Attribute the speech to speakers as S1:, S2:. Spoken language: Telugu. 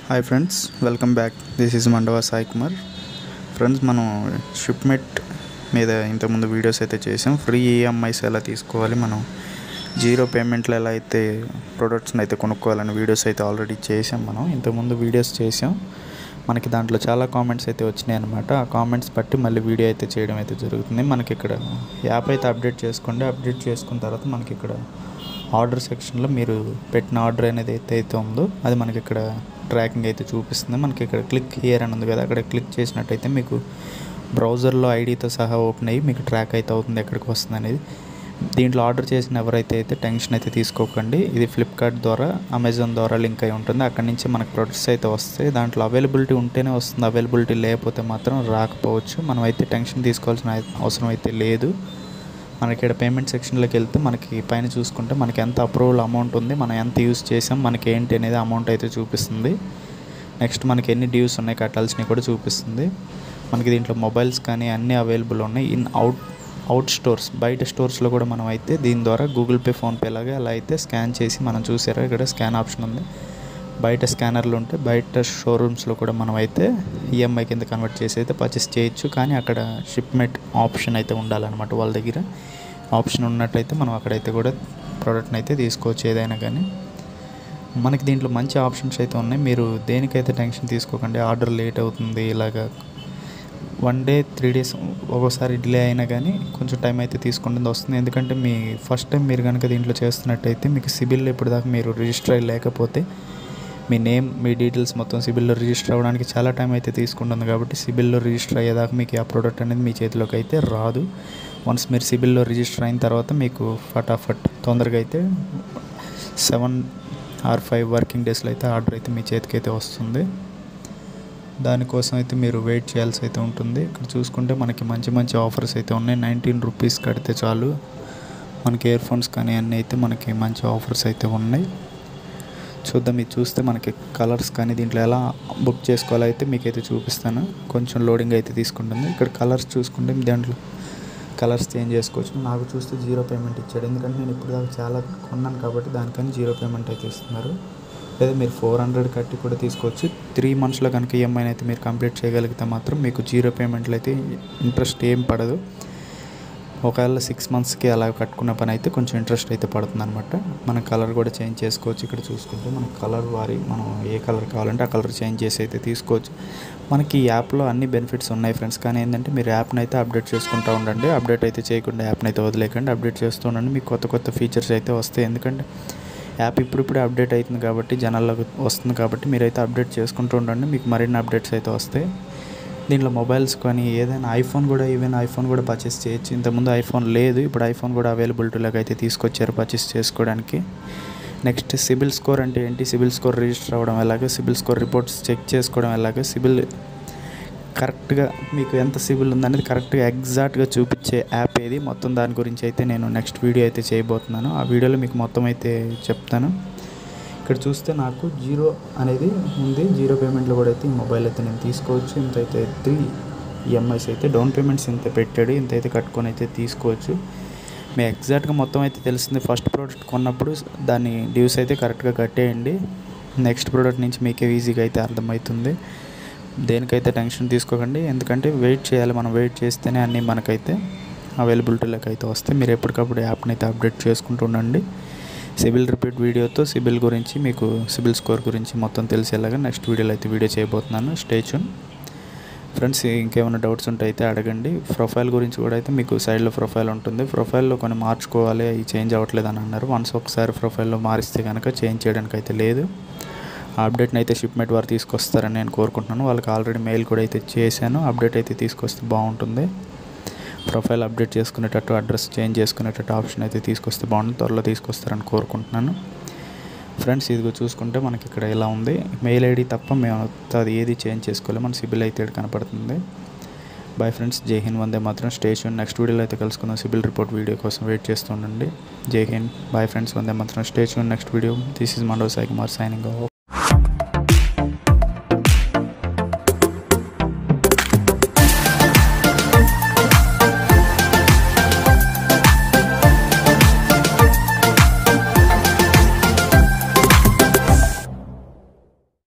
S1: hi friends welcome back this is Mandava Sai Kumar friends మనం షిప్మెట్ మీద ఇంతకుముందు వీడియోస్ అయితే చేసాం ఫ్రీ ఈఎంఐస్ ఎలా తీసుకోవాలి మనం జీరో పేమెంట్లో ఎలా అయితే ప్రొడక్ట్స్ని అయితే కొనుక్కోవాలని వీడియోస్ అయితే ఆల్రెడీ చేసాం మనం ఇంతకుముందు వీడియోస్ చేసాం మనకి దాంట్లో చాలా కామెంట్స్ అయితే వచ్చినాయి అనమాట ఆ కామెంట్స్ బట్టి మళ్ళీ వీడియో అయితే చేయడం అయితే జరుగుతుంది మనకి ఇక్కడ యాప్ అయితే అప్డేట్ చేసుకోండి అప్డేట్ చేసుకున్న తర్వాత మనకి ఇక్కడ ఆర్డర్ సెక్షన్లో మీరు పెట్టిన ఆర్డర్ అనేది అయితే అయితే ఉందో అది మనకి ఇక్కడ ట్రాకింగ్ అయితే చూపిస్తుంది మనకి ఇక్కడ క్లిక్ హియర్ అని ఉంది కదా అక్కడ క్లిక్ చేసినట్టయితే మీకు బ్రౌజర్లో ఐడితో సహా ఓపెన్ అయ్యి మీకు ట్రాక్ అయితే అవుతుంది ఎక్కడికి వస్తుంది అనేది దీంట్లో ఆర్డర్ చేసిన ఎవరైతే అయితే టెన్షన్ అయితే తీసుకోకండి ఇది ఫ్లిప్కార్ట్ ద్వారా అమెజాన్ ద్వారా లింక్ అయి ఉంటుంది అక్కడి నుంచి మనకు ప్రొడక్ట్స్ అయితే వస్తాయి దాంట్లో అవైలబిలిటీ ఉంటేనే వస్తుంది అవైలబిలిటీ లేకపోతే మాత్రం రాకపోవచ్చు మనం అయితే టెన్షన్ తీసుకోవాల్సిన అవసరం అయితే లేదు మనకి ఇక్కడ పేమెంట్ సెక్షన్లోకి వెళ్తే మనకి పైన చూసుకుంటే మనకి ఎంత అప్రూవల్ అమౌంట్ ఉంది మనం ఎంత యూస్ చేసాం మనకి ఏంటి అనేది అమౌంట్ అయితే చూపిస్తుంది నెక్స్ట్ మనకి ఎన్ని డ్యూస్ ఉన్నాయి కట్టాల్సినవి కూడా చూపిస్తుంది మనకి దీంట్లో మొబైల్స్ కానీ అన్నీ అవైలబుల్ ఉన్నాయి ఇన్ అవుట్ అవుట్ స్టోర్స్ బయట స్టోర్స్లో కూడా మనం అయితే దీని ద్వారా గూగుల్ పే ఫోన్పే లాగా అలా అయితే స్కాన్ చేసి మనం చూసారా ఇక్కడ స్కాన్ ఆప్షన్ ఉంది బయట స్కానర్లు ఉంటే బయట షోరూమ్స్లో కూడా మనం అయితే ఈఎంఐ కింద కన్వర్ట్ చేసి అయితే పర్చేస్ చేయొచ్చు కానీ అక్కడ షిప్మెంట్ ఆప్షన్ అయితే ఉండాలన్నమాట వాళ్ళ దగ్గర ఆప్షన్ ఉన్నట్టయితే మనం అక్కడైతే కూడా ప్రోడక్ట్ని అయితే తీసుకోవచ్చు ఏదైనా కానీ మనకి దీంట్లో మంచి ఆప్షన్స్ అయితే ఉన్నాయి మీరు దేనికైతే టెన్షన్ తీసుకోకండి ఆర్డర్ లేట్ అవుతుంది ఇలాగా వన్ డే త్రీ డేస్ ఒక్కోసారి డిలే అయినా కానీ కొంచెం టైం అయితే తీసుకుంటుంది వస్తుంది ఎందుకంటే మీ ఫస్ట్ టైం మీరు కనుక దీంట్లో చేస్తున్నట్టయితే మీకు సిబిల్ ఇప్పుడు దాకా మీరు రిజిస్టర్ అయ్యి లేకపోతే మీ నేమ్ మీ డీటెయిల్స్ మొత్తం సిబిల్లో రిజిస్టర్ అవ్వడానికి చాలా టైం అయితే తీసుకుంటుంది కాబట్టి సిబిల్లో రిజిస్టర్ అయ్యేదాకా మీకు ఆ ప్రోడక్ట్ అనేది మీ చేతిలోకి అయితే రాదు వన్స్ మీరు సిబిల్లో రిజిస్టర్ అయిన తర్వాత మీకు ఫటాఫట్ తొందరగా అయితే సెవెన్ ఆర్ ఫైవ్ వర్కింగ్ డేస్లో అయితే ఆర్డర్ అయితే మీ చేతికి అయితే వస్తుంది దానికోసం అయితే మీరు వెయిట్ చేయాల్సి అయితే ఉంటుంది ఇక్కడ చూసుకుంటే మనకి మంచి మంచి ఆఫర్స్ అయితే ఉన్నాయి నైన్టీన్ రూపీస్ కడితే చాలు మనకి ఇయర్ ఫోన్స్ కానీ అన్నీ అయితే మనకి మంచి ఆఫర్స్ అయితే ఉన్నాయి చూద్దాం ఇది చూస్తే మనకి కలర్స్ కానీ దీంట్లో ఎలా బుక్ చేసుకోవాలో అయితే మీకైతే చూపిస్తాను కొంచెం లోడింగ్ అయితే తీసుకుంటుంది ఇక్కడ కలర్స్ చూసుకుంటే దాంట్లో కలర్స్ చేంజ్ చేసుకోవచ్చు నాకు చూస్తే జీరో పేమెంట్ ఇచ్చాడు ఎందుకంటే నేను ఇప్పుడు దాకా చాలా కొన్నాను కాబట్టి దానికని జీరో పేమెంట్ అయితే ఇస్తున్నారు లేదా మీరు ఫోర్ హండ్రెడ్ కట్టి కూడా తీసుకోవచ్చు త్రీ మంత్స్లో కనుక ఈఎంఐ అయితే మీరు కంప్లీట్ చేయగలిగితే మాత్రం మీకు జీరో పేమెంట్లో అయితే ఇంట్రెస్ట్ ఏం పడదు ఒకవేళ సిక్స్ మంత్స్కి అలా కట్టుకున్న పని అయితే కొంచెం ఇంట్రెస్ట్ అయితే పడుతుంది అనమాట మనం కలర్ కూడా చేంజ్ చేసుకోవచ్చు ఇక్కడ చూసుకుంటే మనకి కలర్ వారి మనం ఏ కలర్ కావాలంటే ఆ కలర్ చేంజ్ చేసి అయితే తీసుకోవచ్చు మనకి ఈ యాప్లో అన్ని బెనిఫిట్స్ ఉన్నాయి ఫ్రెండ్స్ కానీ ఏంటంటే మీరు యాప్ని అయితే అప్డేట్ చేసుకుంటూ ఉండండి అప్డేట్ అయితే చేయకుండా యాప్ని అయితే వదిలేకండి అప్డేట్ చేస్తూ ఉండండి మీకు కొత్త కొత్త ఫీచర్స్ అయితే వస్తాయి ఎందుకంటే యాప్ ఇప్పుడిప్పుడే అప్డేట్ అవుతుంది కాబట్టి జనాల్లోకి వస్తుంది కాబట్టి మీరైతే అప్డేట్ చేసుకుంటూ ఉండండి మీకు మరిన్ని అప్డేట్స్ అయితే వస్తాయి దీంట్లో మొబైల్స్ కానీ ఏదైనా ఐఫోన్ కూడా ఈవెన్ ఐఫోన్ కూడా పర్చేస్ చేయొచ్చు ఇంతకుముందు ఐఫోన్ లేదు ఇప్పుడు ఐఫోన్ కూడా అవైలబిలిటీలోకి అయితే తీసుకొచ్చారు పర్చేస్ చేసుకోవడానికి నెక్స్ట్ సిబిల్ స్కోర్ అంటే ఏంటి సిబిల్ స్కోర్ రిజిస్టర్ అవ్వడం ఎలాగో సిబిల్ స్కోర్ రిపోర్ట్స్ చెక్ చేసుకోవడం ఎలాగో సిబిల్ కరెక్ట్గా మీకు ఎంత సిబిల్ ఉందనేది కరెక్ట్గా ఎగ్జాక్ట్గా చూపించే యాప్ ఏది మొత్తం దాని గురించి అయితే నేను నెక్స్ట్ వీడియో అయితే చేయబోతున్నాను ఆ వీడియోలో మీకు మొత్తం అయితే చెప్తాను ఇక్కడ చూస్తే నాకు జీరో అనేది ఉంది జీరో పేమెంట్లో కూడా అయితే ఈ మొబైల్ అయితే నేను తీసుకోవచ్చు ఇంత అయితే త్రీ ఈఎంఐస్ అయితే డౌన్ పేమెంట్స్ ఇంత పెట్టాడు ఇంత అయితే కట్టుకొని అయితే తీసుకోవచ్చు మీ ఎగ్జాక్ట్గా మొత్తం అయితే తెలిసింది ఫస్ట్ ప్రోడక్ట్ కొన్నప్పుడు దాని డ్యూస్ అయితే కరెక్ట్గా కట్టేయండి నెక్స్ట్ ప్రోడక్ట్ నుంచి మీకే ఈజీగా అయితే అర్థమవుతుంది దేనికైతే టెన్షన్ తీసుకోకండి ఎందుకంటే వెయిట్ చేయాలి మనం వెయిట్ చేస్తేనే అన్నీ మనకైతే అవైలబిలిటీలోకి అయితే వస్తాయి మీరు ఎప్పటికప్పుడు యాప్ని అయితే అప్డేట్ చేసుకుంటూ ఉండండి సిబిల్ రిపీట్ వీడియోతో సిబిల్ గురించి మీకు సిబిల్ స్కోర్ గురించి మొత్తం తెలిసేలాగా నెక్స్ట్ వీడియోలో అయితే వీడియో చేయబోతున్నాను స్టేచ్యూన్ ఫ్రెండ్స్ ఇంకేమైనా డౌట్స్ ఉంటే అయితే అడగండి ప్రొఫైల్ గురించి కూడా అయితే మీకు సైడ్లో ప్రొఫైల్ ఉంటుంది ప్రొఫైల్లో కొన్ని మార్చుకోవాలి అవి చేంజ్ అవ్వట్లేదు అని అన్నారు వన్స్ ఒకసారి ప్రొఫైల్లో మారిస్తే కనుక చేంజ్ చేయడానికి అయితే లేదు ఆ అప్డేట్ని అయితే షిప్మెంట్ వారు తీసుకొస్తారని నేను కోరుకుంటున్నాను వాళ్ళకి ఆల్రెడీ మెయిల్ కూడా అయితే చేశాను అప్డేట్ అయితే తీసుకొస్తే బాగుంటుంది ప్రొఫైల్ అప్డేట్ చేసుకునేటట్టు అడ్రస్ చేంజ్ చేసుకునేటట్టు ఆప్షన్ అయితే తీసుకొస్తే బాగుంటుంది త్వరలో తీసుకొస్తారని కోరుకుంటున్నాను ఫ్రెండ్స్ ఇదిగో చూసుకుంటే మనకి ఇక్కడ ఇలా ఉంది మెయిల్ ఐడి తప్ప మేము అది ఏది చేంజ్ చేసుకోవాలి మన సిబిల్ అయితే కనపడుతుంది బాయ్ ఫ్రెండ్స్ జై హింద్ వందే మాత్రం స్టేషన్ నెక్స్ట్ వీడియోలో అయితే కలుసుకుందాం సిబిల్ రిపోర్ట్ వీడియో కోసం వెయిట్ చేస్తూ ఉండండి Jai Hind bye friends Vande Mataram station next video this is Mando Sai Kumar signing